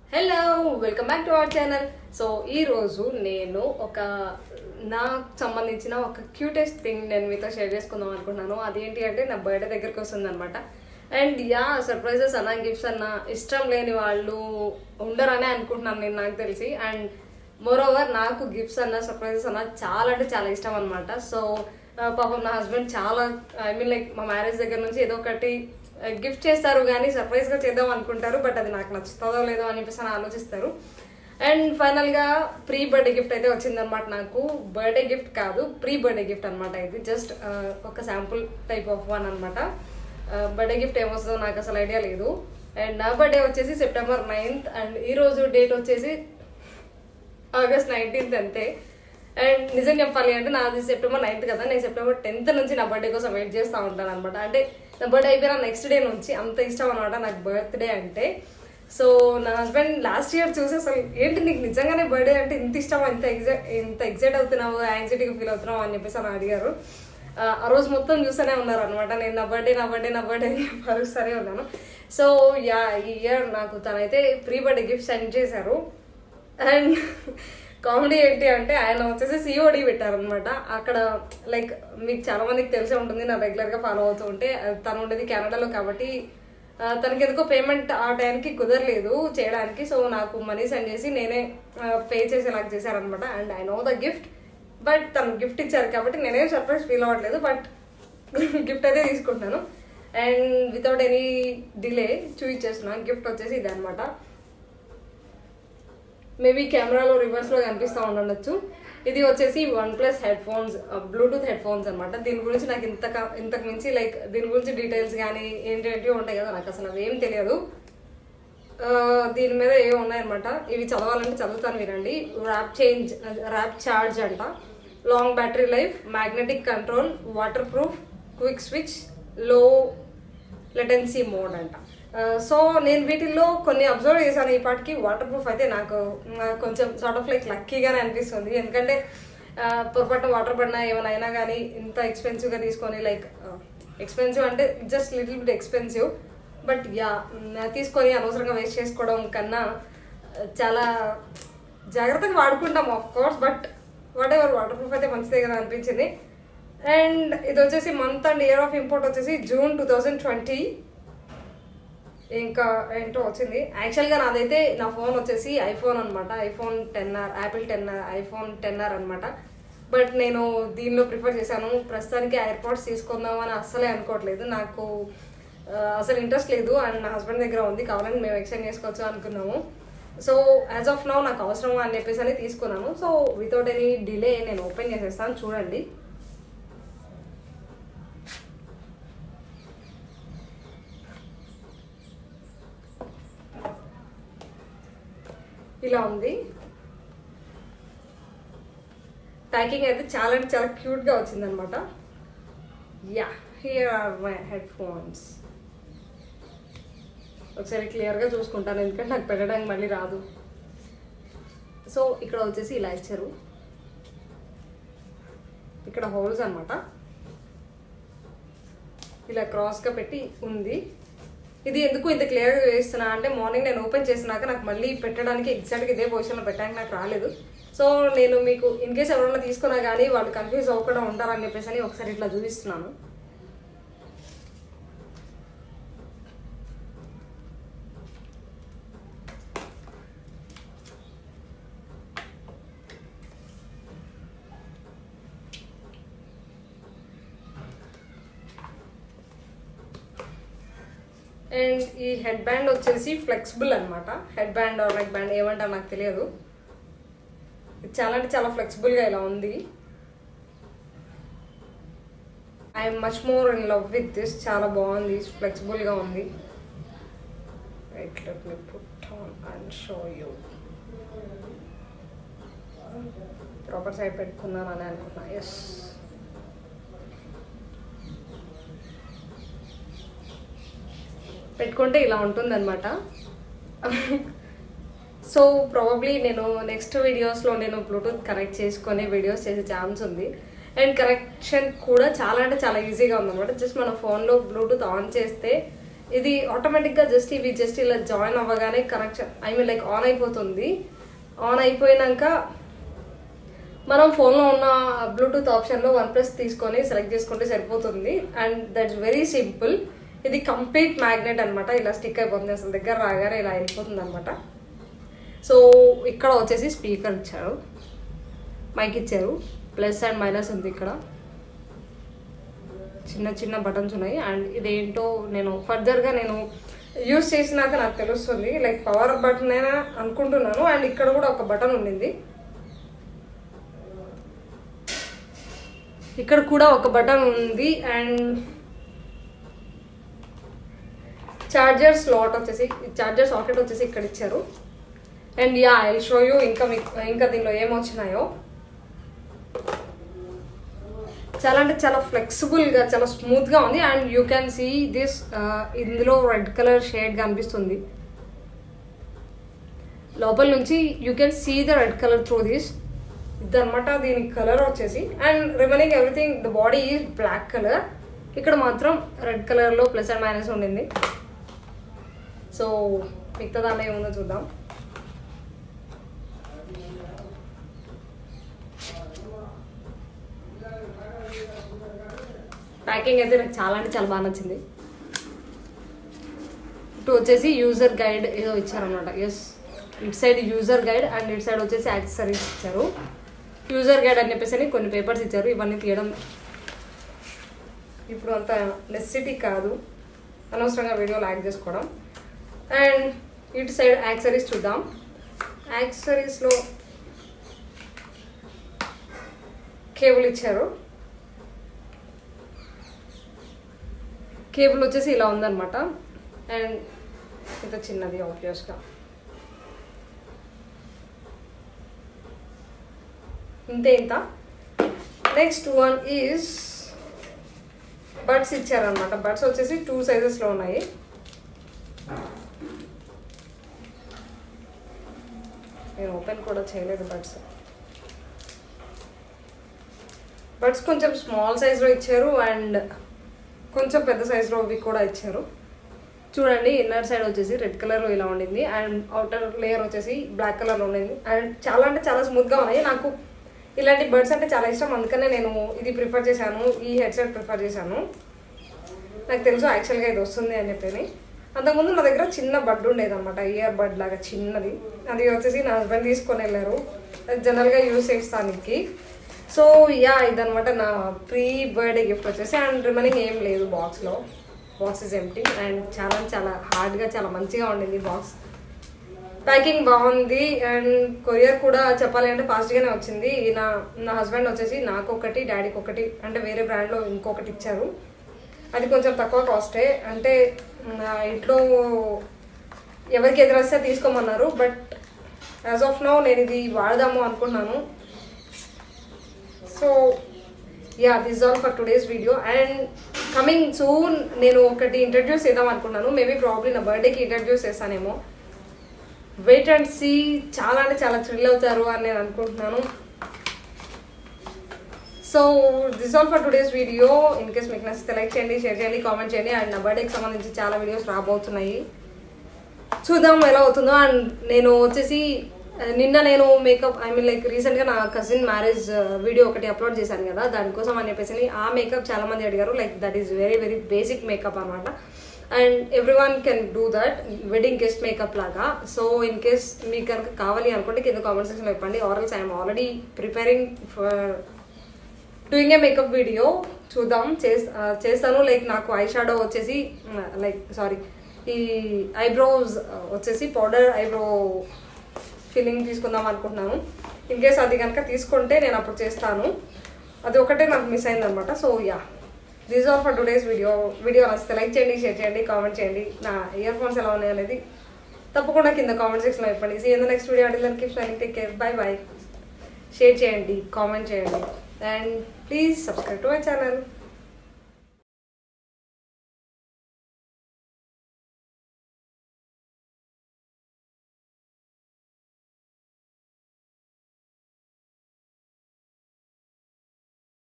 hello welcome back to our channel so ఈ రోజు నేను ఒక నాకు సంబంధించిన ఒక క్యూటెస్ట్ థింగ్ నేను మీతో షేర్ చేసుకుందాం అనుకుంటున్నాను అదేంటి అంటే నా బర్త్డే దగ్గరికి వస్తుంది అనమాట అండ్ యా సర్ప్రైజెస్ అన్న గిఫ్ట్స్ అన్న ఇష్టం లేని వాళ్ళు ఉండరనే అనుకుంటున్నాను నేను నాకు తెలిసి అండ్ మోర్ ఓవర్ నాకు గిఫ్ట్స్ అన్న సర్ప్రైజెస్ అన్న చాలా అంటే చాలా ఇష్టం అనమాట సో పాపం నా హస్బెండ్ చాలా ఐ మీన్ లైక్ మా మ్యారేజ్ దగ్గర నుంచి ఏదో ఒకటి గిఫ్ట్ చేస్తారు కానీ సర్ప్రైజ్గా చేద్దాం అనుకుంటారు బట్ అది నాకు నచ్చుతుందో లేదో అని చెప్పేసి అని ఆలోచిస్తారు అండ్ ఫైనల్గా ప్రీ బర్త్డే గిఫ్ట్ అయితే వచ్చిందనమాట నాకు బర్త్డే గిఫ్ట్ కాదు ప్రీ బర్త్డే గిఫ్ట్ అనమాట ఇది జస్ట్ ఒక శాంపుల్ టైప్ ఆఫ్ వన్ అనమాట బర్త్డే గిఫ్ట్ ఏమొస్తుందో నాకు అసలు ఐడియా లేదు అండ్ నా బర్త్డే వచ్చేసి సెప్టెంబర్ నైన్త్ అండ్ ఈరోజు డేట్ వచ్చేసి ఆగస్ట్ నైన్టీన్త్ అంతే అండ్ నిజం చెప్పాలి అంటే నాది సెప్టెంబర్ నైన్త్ కదా నేను సెప్టెంబర్ టెన్త్ నుంచి నా బర్త్డే కోసం వెయిట్ చేస్తూ ఉంటాను అనమాట అంటే నా బర్త్డే అయిపోయిన నెక్స్ట్ డే నుంచి అంత ఇష్టం అనమాట నాకు బర్త్డే అంటే సో నా హస్బెండ్ లాస్ట్ ఇయర్ చూసి అసలు ఏంటి నీకు నిజంగానే బర్త్డే అంటే ఇంత ఇష్టం ఇంత ఎగ్జైట్ ఇంత ఎగ్జైట్ అవుతున్నావు యాంగ్జైటీగా ఫీల్ అవుతున్నావు అని చెప్పేసి అని అడిగారు ఆ, ఆ రోజు మొత్తం చూస్తూనే ఉన్నారు అనమాట నేను నా బర్త్డే నా బర్త్డే నా బర్త్డే పరుస్తూనే ఉన్నాను సో యా ఈ ఇయర్ నాకు తనైతే ప్రీ బర్త్డే గిఫ్ట్ సెండ్ చేశారు అండ్ కామెడీ ఏంటి అంటే ఆయన వచ్చేసి సిఓడి పెట్టారనమాట అక్కడ లైక్ మీకు చాలా మందికి తెలిసే ఉంటుంది నా రెగ్యులర్గా ఫాలో అవుతూ ఉంటే ఆ, తను ఉండేది కెనడాలో కాబట్టి ఆ, తనకి ఎందుకో పేమెంట్ ఆ టైంకి కుదరలేదు చేయడానికి సో నాకు మనీ సెండ్ చేసి నేనే పే చేసేలాగా చేశారనమాట and I know the gift but తను గిఫ్ట్ ఇచ్చారు కాబట్టి నేనేం సర్ప్రైజ్ ఫీల్ అవ్వట్లేదు బట్ గిఫ్ట్ అయితే తీసుకుంటున్నాను అండ్ వితౌట్ ఎనీ డిలే చూపించేస్తున్నాను గిఫ్ట్ వచ్చేసి ఇది అనమాట మేబీ కెమెరాలో రివర్స్లో కనిపిస్తూ ఉండొచ్చు ఇది వచ్చేసి OnePlus headphones Bluetooth headphones అనమాట దీని గురించి నాకు ఇంత ఇంతకు మించి లైక్ దీని గురించి డీటెయిల్స్ కానీ ఏంటేంటి ఉంటాయి కదా నాకు అసలు అవేం తెలియదు ఆ, దీని మీద ఏ ఉన్నాయన్నమాట ఇవి చదవాలంటే చదువుతాను వినండి ర్యాప్ చేంజ్ ర్యాప్ ఛార్జ్ అంట long battery life magnetic control waterproof quick switch low latency mode అంట సో నేను వీటిల్లో కొన్ని అబ్జర్వ్ చేశాను ఈ పాటికి వాటర్ ప్రూఫ్ అయితే నాకు ఆ, కొంచెం సార్ట్ ఆఫ్ లైక్ లక్కీగానే అనిపిస్తుంది ఎందుకంటే ఆ, పొరపాటున వాటర్ పడినా ఏమైనా అయినా కానీ ఇంత ఎక్స్పెన్సివ్గా తీసుకొని లైక్ ఎక్స్పెన్సివ్ అంటే just little bit expensive but yeah తీసుకొని అనవసరంగా వేస్ట్ చేసుకోవడం కన్నా ఆ, చాలా జాగ్రత్తగా వాడుకుంటాం of course but whatever waterproof అయితే మంచిదే కదా అనిపించింది అండ్ ఇది వచ్చేసి month and year of import వచ్చేసి జూన్ టూ థౌజండ్ ట్వంటీ ఇంకా ఏంటో వచ్చింది యాక్చువల్గా నాదైతే నా ఫోన్ వచ్చేసి ఐఫోన్ అనమాట iPhone ten R Apple ten R iPhone ten R అనమాట బట్ నేను దీనిలో ప్రిఫర్ చేశాను ప్రస్తుతానికి ఎయిర్పోర్ట్స్ తీసుకుందాం అని అస్సలే అనుకోవట్లేదు నాకు ఆ, అసలు ఇంట్రెస్ట్ లేదు అండ్ నా హస్బెండ్ దగ్గర ఉంది కావాలని మేము ఎక్స్చేంజ్ చేసుకోవచ్చు అనుకున్నాము సో యాజ్ ఆఫ్ నౌ నాకు అవసరం అని చెప్పేసి అని తీసుకున్నాను సో వితౌట్ ఎనీ డిలే నేను ఓపెన్ చేసేస్తాను చూడండి ఇలా ఉంది ప్యాకింగ్ అయితే చాలా అంటే చాలా క్యూట్గా వచ్చిందనమాట yeah here are my headphones ఒకసారి క్లియర్గా చూసుకుంటాను ఎందుకంటే నాకు పెట్టడానికి మళ్ళీ రాదు సో ఇక్కడ వచ్చేసి ఇలా ఇచ్చారు ఇక్కడ హోల్స్ అనమాట ఇలా క్రాస్గా పెట్టి ఉంది ఇది ఎందుకు ఇంత క్లియర్గా వేస్తున్నా అంటే మార్నింగ్ నేను ఓపెన్ చేసినాక నాకు మళ్ళీ పెట్టడానికి ఎగ్జాక్ట్గా ఇదే పొజిషన్లో పెట్టడానికి నాకు రాలేదు సో నేను మీకు ఇన్ కేస్ ఎవరైనా తీసుకున్నా కానీ వాళ్ళు కన్ఫ్యూజ్ అవ్వకుండా ఉంటారని చెప్పేసి అని ఒకసారి ఇట్లా చూపిస్తున్నాను అండ్ ఈ హెడ్ బ్యాండ్ వచ్చేసి ఫ్లెక్సిబుల్ అనమాట headband or neckband ఏమంటారు నాకు తెలియదు ఇది చాలా అంటే చాలా ఫ్లెక్సిబుల్గా ఇలా ఉంది I'm much more in love with this చాలా బాగుంది ఫ్లెక్సిబుల్గా ఉంది right let me put on and show you proper side పెట్టుకున్నాను అని అనుకున్నా ఎస్ పెట్టుకుంటే ఇలా ఉంటుందన్నమాట సో ప్రాబబ్లీ నేను నెక్స్ట్ వీడియోస్లో నేను బ్లూటూత్ కనెక్ట్ చేసుకొని వీడియోస్ చేసే ఛాన్స్ ఉంది అండ్ కనెక్షన్ కూడా చాలా అంటే చాలా ఈజీగా ఉందన్నమాట జస్ట్ మన ఫోన్లో బ్లూటూత్ ఆన్ చేస్తే ఇది ఆటోమేటిక్గా జస్ట్ ఇవి జస్ట్ ఇలా జాయిన్ అవ్వగానే connection I mean like on అయిపోతుంది ఆన్ అయిపోయినాక మనం ఫోన్లో ఉన్న బ్లూటూత్ ఆప్షన్లో వన్ ప్లస్ తీసుకొని సెలెక్ట్ చేసుకుంటే సరిపోతుంది అండ్ దట్స్ వెరీ సింపుల్ ఇది కంప్లీట్ మ్యాగ్నెట్ అనమాట ఇలా స్టిక్ అయిపోతుంది అసలు దగ్గర రాగానే ఇలా వెళ్ళిపోతుంది అనమాట సో ఇక్కడ వచ్చేసి స్పీకర్ ఇచ్చారు మైక్ ఇచ్చారు ప్లస్ అండ్ మైనస్ ఉంది ఇక్కడ చిన్న చిన్న బటన్స్ ఉన్నాయి అండ్ ఇదేంటో నేను ఫర్దర్గా నేను యూస్ చేసినాక నాకు తెలుస్తుంది లైక్ పవర్ బటన్ అయినా అనుకుంటున్నాను అండ్ ఇక్కడ కూడా ఒక బటన్ ఉండింది ఇక్కడ కూడా ఒక బటన్ ఉంది అండ్ చార్జర్ స్లాట్ వచ్చేసి చార్జర్ సాకెట్ వచ్చేసి ఇక్కడ ఇచ్చారు and yeah I show you ఇంకా మీకు ఇంకా దీనిలో ఏమొచ్చినాయో చాలా అంటే చాలా ఫ్లెక్సిబుల్గా చాలా స్మూత్గా ఉంది and you can see this ఇందులో రెడ్ కలర్ షేడ్ కనిపిస్తుంది లోపల నుంచి you can see the red colour through this ఇదనమాట దీని కలర్ వచ్చేసి and remaining everything the body is black colour ఇక్కడ మాత్రం రెడ్ కలర్లో ప్లస్ అండ్ మైనస్ ఉండింది సో మిగతా దాంట్లో ఏముందో చూద్దాం ప్యాకింగ్ అయితే నాకు చాలా అంటే చాలా బాగా నచ్చింది ఇటు వచ్చేసి యూజర్ గైడ్ ఏదో ఇచ్చారనమాట ఎస్ ఇటు సైడ్ యూజర్ గైడ్ అండ్ ఇటు సైడ్ వచ్చేసి యాక్సెసరీస్ ఇచ్చారు యూజర్ గైడ్ అని చెప్పేసి కొన్ని పేపర్స్ ఇచ్చారు ఇవన్నీ తీయడం ఇప్పుడు అంత నెసెసిటీ కాదు అనవసరంగా వీడియో లాగ్ చేసుకోవడం అండ్ ఇటు సైడ్ యాక్సరీస్ చూద్దాం యాక్సరీస్లో కేబుల్ ఇచ్చారు కేబుల్ వచ్చేసి ఇలా ఉందన్నమాట అండ్ ఇంత చిన్నది ఆబ్వియస్గా ఇంతే ఇంత నెక్స్ట్ వన్ ఈజ్ బడ్స్ ఇచ్చారనమాట బడ్స్ వచ్చేసి టూ సైజెస్లో ఉన్నాయి నేను ఓపెన్ కూడా చేయలేదు బడ్స్ బడ్స్ కొంచెం స్మాల్ సైజ్లో ఇచ్చారు అండ్ కొంచెం పెద్ద సైజులో ఇవి కూడా ఇచ్చారు చూడండి ఇన్నర్ సైడ్ వచ్చేసి రెడ్ కలర్లో ఇలా ఉండింది అండ్ అవుటర్ లేయర్ వచ్చేసి బ్లాక్ కలర్లో ఉండింది అండ్ చాలా అంటే చాలా స్మూత్గా ఉన్నాయి నాకు ఇలాంటి బర్డ్స్ అంటే చాలా ఇష్టం అందుకనే నేను ఇది ప్రిఫర్ చేశాను ఈ హెడ్సెట్ ప్రిఫర్ చేశాను నాకు తెలుసు యాక్చువల్గా ఇది వస్తుంది అని చెప్పి అంతకుముందు నా దగ్గర చిన్న బడ్ ఉండేదన్నమాట ఇయర్ బడ్ లాగా చిన్నది అది వచ్చేసి నా హస్బెండ్ తీసుకొని వెళ్ళారు అది జనరల్గా యూస్ చేస్తానికి సో యా ఇదనమాట నా ప్రీ బర్త్డే గిఫ్ట్ వచ్చేసి అండ్ రిమైనింగ్ ఏం లేదు బాక్స్లో బాక్స్ ఇస్ ఎంటీ అండ్ చాలా చాలా హార్డ్గా చాలా మంచిగా ఉండింది బాక్స్ ప్యాకింగ్ బాగుంది అండ్ కొరియర్ కూడా చెప్పాలి అంటే ఫాస్ట్గానే వచ్చింది నా నా హస్బెండ్ వచ్చేసి నాకు ఒకటి డాడీకి ఒకటి అంటే వేరే బ్రాండ్లో ఇంకొకటి ఇచ్చారు అది కొంచెం తక్కువ కాస్టే అంటే నా ఇంట్లో ఎవరికి ఎదురొస్తే తీసుకోమన్నారు బట్ యాజ్ ఆఫ్ నో నేను ఇది వాడదాము అనుకున్నాను so yeah this all for today's video and coming soon నేను ఒకటి ఇంట్రడ్యూస్ చేద్దాం అనుకున్నాను మేబీ ప్రాబ్లీ నా బర్త్డేకి ఇంట్రడ్యూస్ చేస్తానేమో వెయిట్ అండ్ సీ చాలా అంటే చాలా థ్రిల్ అవుతారు అని నేను అనుకుంటున్నాను so this all for today's video in case మీకు నచ్చితే లైక్ చేయండి షేర్ చేయండి కామెంట్ చేయండి అండ్ నా బర్త్డేకి సంబంధించి చాలా వీడియోస్ రాబోతున్నాయి చూద్దాం ఎలా అవుతుందో అండ్ నేను వచ్చేసి నిన్న నేను మేకప్ ఐ మీన్ లైక్ రీసెంట్గా నా కజిన్ మ్యారేజ్ వీడియో ఒకటి అప్లోడ్ చేశాను కదా దానికోసం అని చెప్పేసి ఆ మేకప్ చాలా మంది అడిగారు like that is very very basic makeup అనమాట and everyone can do that wedding guest makeup లాగా సో ఇన్ కేస్ మీకు కనుక కావాలి అనుకుంటే కింద కామెంట్ సెక్షన్లో చెప్పండి ఆర్ఎల్స్ I'm already preparing for doing a makeup video చూద్దాం చేస్తాను లైక్ నాకు ఐ షాడో వచ్చేసి లైక్ సారీ ఈ ఐబ్రోస్ వచ్చేసి పౌడర్ ఐబ్రో ఫిల్లింగ్ తీసుకుందాం అనుకుంటున్నాను ఇన్ కేస్ అది కనుక తీసుకుంటే నేను అప్పుడు చేస్తాను అది ఒకటే నాకు మిస్ అయిందనమాట so yeah these are for today's video video నచ్చితే లైక్ చేయండి షేర్ చేయండి కామెంట్ చేయండి నా ఇయర్ ఫోన్స్ ఎలా ఉన్నాయి అనేది తప్పకుండా కింద కామెంట్ సెక్షన్లో చెప్పండి సీ ఇన్ నెక్స్ట్ వీడియో అంటే keep smiling take care bye bye share చేయండి కామెంట్ చేయండి and please subscribe to my channel